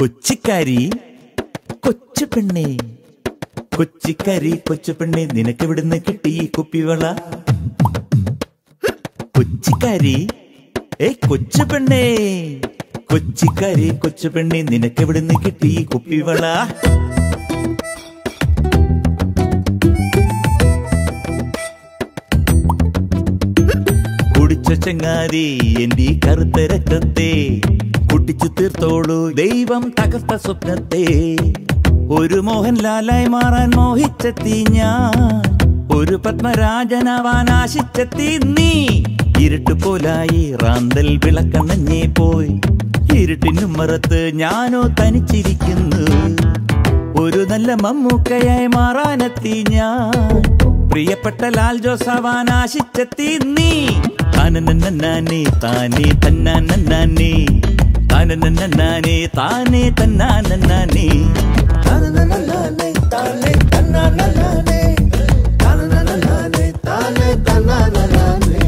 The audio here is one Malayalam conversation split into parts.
കൊച്ചിക്കാരി കൊച്ചു പെണ്ണേ കൊച്ചിക്കാരി കൊച്ചു പെണ്ണെ നിനക്ക് ഇവിടുന്ന് കിട്ടി ഈ കുപ്പിവള കൊച്ചിക്കാരി ഏ കൊച്ചു പെണ്ണേ കൊച്ചിക്കാരി കൊച്ചു പെണ്ണെ നിനക്ക് ഇവിടുന്ന് കിട്ടി ഈ കുപ്പിവള കുടിച്ച ചങ്ങാതി എന്റെ ഈ കറുത്ത രക്തത്തെ കുട്ടിച്ചു തീർത്തോളൂ ദൈവം തകർത്ത സ്വപ്നത്തെ ഒരു മോഹൻലാലായി മാറാൻ മോഹിച്ചെത്തി ഞാൻ ഒരു പത്മരാജനാവാൻ ആശിച്ചെത്തി നീ ഇരുട്ട് പോലായി റാന്തൽ വിളക്കണഞ്ഞേ പോയി ഇരുട്ടിനും മറത്ത് ഞാനോ തനിച്ചിരിക്കുന്നു ഒരു നല്ല മമ്മൂക്കയായി മാറാനെത്തി ഞാൻ പ്രിയപ്പെട്ട ലാൽ ജോസാവാൻ ആശിച്ചെത്തി നീ താനേ താനേ തന്നാനേ താനേ താനേ തന്നാനേ താനനനനാനേ, താനേ തന്നാനനാനേ. താനനനനാനേ, താനേ തന്നാനനാനേ.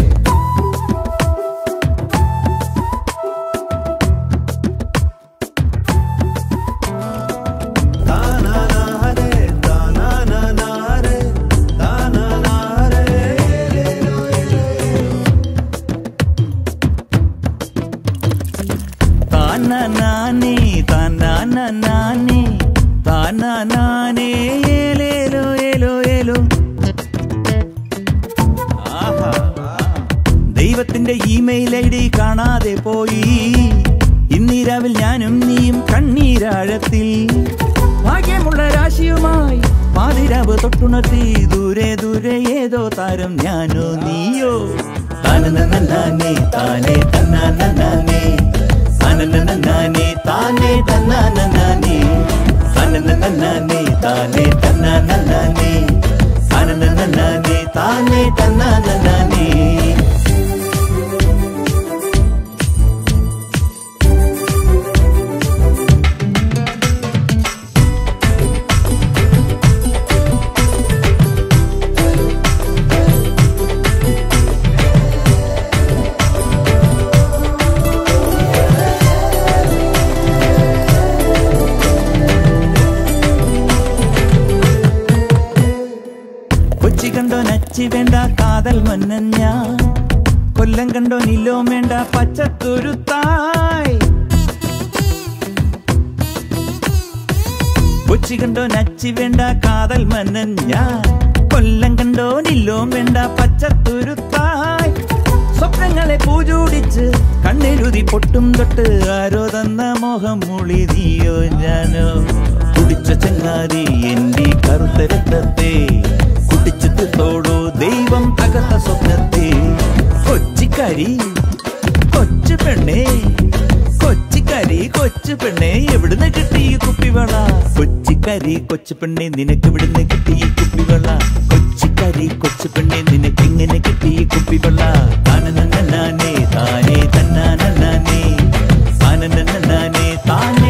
താനാനാരേ, താനാനാനാരേ, താനാനാരേ. താനനാനേ താനനാനേ താനനാനേ ഏലേലോ ഏലോ ഏലോ ആഹാ ദൈവത്തിന്റെ ഇമെയിൽ ഐ ഡി കാണാതെ പോയി ഇന്നീരാവിൽ ഞാനും നീയും കണ്ണീരാഴത്തിൽ ഭാഗ്യമുള്ള രാശിയുമായി പാതിരാവ് തൊട്ടുണർത്തി ദൂരെ ദൂരെ ഏതോ താരം ഞാനോ നീയോ താനനനനാനേ താനേ തന്നാനനാനേ താനനനനാനേ താനേ തന്നാനനാനേ താനനനനാനേ താനേ തന്നാനനാനേ താനനനനാനേ താനേ തന്നാനനാനേ കൊച്ചി കണ്ടോ നച്ചി വേണ്ട കാതൽ മന്നൻ ഞാൻ കൊല്ലം കണ്ടോ നിലോ വേണ്ട പച്ചത്തുരുത്തായി കൊച്ചി കണ്ടോ നച്ചി വേണ്ട കാതൽ മന്നൻ ഞാൻ കൊല്ലം കണ്ടോ നിലോ വേണ്ട പച്ചത്തുരുത്തായി സ്വപ്നങ്ങളെ പൂജൂടിച്ച് കണ്ണെഴുതി പൊട്ടും തൊട്ട് ആരോ തന്ന മോഹം മുളി നീയോ ഞാനോ കുടിച്ച ചങ്ങാതി എന്റെ കറുത്ത രക്തത്തെ കുടിച്ചു തീർത്തോടോ ദൈവം തകർത്ത സ്വപ്നത്തെ കൊച്ചിക്കാരി കൊച്ചു പെണ്ണേ കൊച്ചിക്കാരി കൊച്ചു പെണ്ണേ എവിടുന്ന് കിട്ടി ഈ കുപ്പിവള കൊച്ചിക്കാരി കൊച്ചു പെണ്ണേ നിനക്ക് ഇവിടുന്ന് കിട്ടി ഈ കുപ്പിവള കൊച്ചിക്കാരി കൊച്ചു പെണ്ണേ നിനക്ക് എങ്ങനെ കിട്ടി ഈ കുപ്പിവള താനനനാനേ താനേ തന്നാനേ താനനനാനേ താനേ